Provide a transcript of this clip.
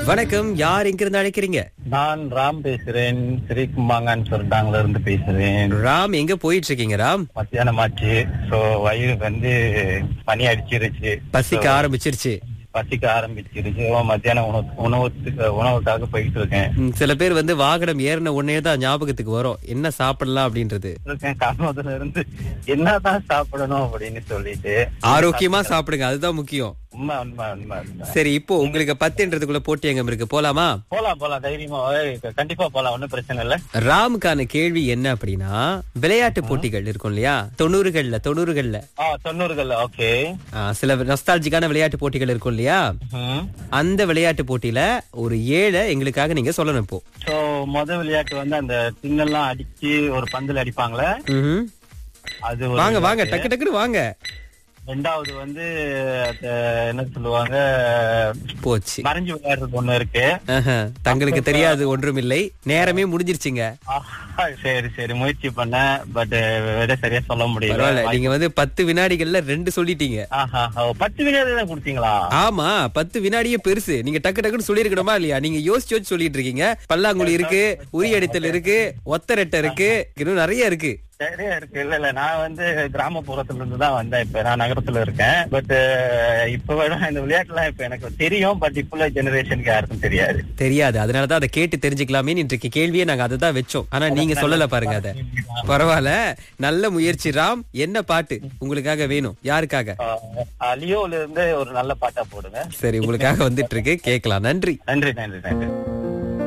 வணக்கம் யார் எங்கிருந்து அழைக்கிறீங்க நான் ராம் பேசுறேன் ஸ்ரீகும்பாங்கன்னு சொல்லிட்டாங்கள இருந்து பேசுறேன் ராம் எங்க போயிட்டு இருக்கீங்க ராம் மத்தியானம் ஆச்சு சோ வயிறு வந்து பனி அடிச்சிருச்சு பசிக்க ஆரம்பிச்சிருச்சு பசிக்க ஆரம்பிச்சிருச்சு ஓ, மத்தியானம் உணவு உணவுக்கு உணவுக்காக போயிட்டு இருக்கேன் ம், சில பேர் வந்து வாகனம் ஏறின உடனே தான் ஞாபகத்துக்கு வரும் என்ன சாப்பிடலாம் அப்படின்றது இருக்கேன் காரணத்துல இருந்து என்னதான் சாப்பிடணும் அப்படின்னு சொல்லிட்டு ஆரோக்கியமா சாப்பிடுங்க அதுதான் முக்கியம் உண்மை உண்மை உண்மை உண்மை சரி இப்போ உங்களுக்கு பத்துன்றதுக்குள்ள போட்டி எங்க இருக்கு போலாமா போலாம் போலாம் தைரியமா ஏய், கண்டிப்பா போலாம் ஒண்ணும் பிரச்சனை இல்ல ராமுக்கான கேள்வி என்ன அப்படின்னா விளையாட்டு போட்டிகள் இருக்கும் இல்லையா தொண்ணூறுகள்ல தொண்ணூறுகள்ல ஆ தொண்ணூறுகள்ல ஓகே ஆ, சில நொஸ்டாலஜிக்கான விளையாட்டு போட்டிகள் இருக்கும் இல்லையா அந்த விளையாட்டு போட்டியில ஒரு ஏழை எங்களுக்காக நீங்க சொல்லணும் இப்போ சோ முத விளையாட்டு வந்து அந்த திண்ணெல்லாம் அடிச்சு ஒரு பந்துல அடிப்பாங்களே ம்ஹும். அது ஒரு வாங்க வாங்க விளையாட்டு. டக்கு டக்குன்னு வாங்க ரெண்டாவது வந்து அந்த என்ன சொல்லுவாங்க போச்சு மறைஞ்சு விளையாடுறது ஒண்ணு இருக்கு ஆஹா, தங்களுக்கு தெரியாது ஒன்றுமில்லை நேரமே முடிஞ்சிருச்சுங்க ஆஹா, சரி சரி முயற்சி பண்ணேன் பட் விட சரியா சொல்ல முடியல பரவாயில்ல நீங்க வந்து பத்து வினாடிகள்ல ரெண்டு சொல்லிட்டீங்க ஆஹா, ஓ, பத்து வினாடி தான் கொடுத்தீங்களா ஆமா பத்து வினாடியே பெருசு நீங்க டக்கு டக்குன்னு சொல்லிருக்கணுமா இல்லையா நீங்க யோசிச்சு யோசிச்சு சொல்லிட்டு இருக்கீங்க பல்லாங்குழி இருக்கு உரியடித்தல் இருக்கு ஒத்தரெட்டை இருக்கு இன்னும் நிறைய இருக்கு சரியா இருக்கு இல்ல இல்ல நான் வந்து கிராமப்புறத்துல இருந்து தான் வந்தேன் இப்ப நான் நகரத்துல இருக்கேன் பட் இப்ப விட இந்த விளையாட்டுலாம் இப்ப எனக்கு தெரியும் பட் இப்ப உள்ள ஜெனரேஷனுக்கு யாருக்கும் தெரியாது தெரியாது அதனாலதான் அதை கேட்டு தெரிஞ்சுக்கலாமே இன்றைக்கு கேள்வியே நாங்க அதை தான் வச்சோம் ஆனா நீங்க சொல்லல பாருங்க அத பரவாயில்ல நல்ல முயற்சி ராம் என்ன பாட்டு உங்களுக்காக வேணும் யாருக்காக ஆஹ், அலியோல இருந்து ஒரு நல்ல பாட்டா போடுங்க சரி உங்களுக்காக வந்துட்டு இருக்கு கேட்கலாம் நன்றி நன்றி நன்றி நன்றி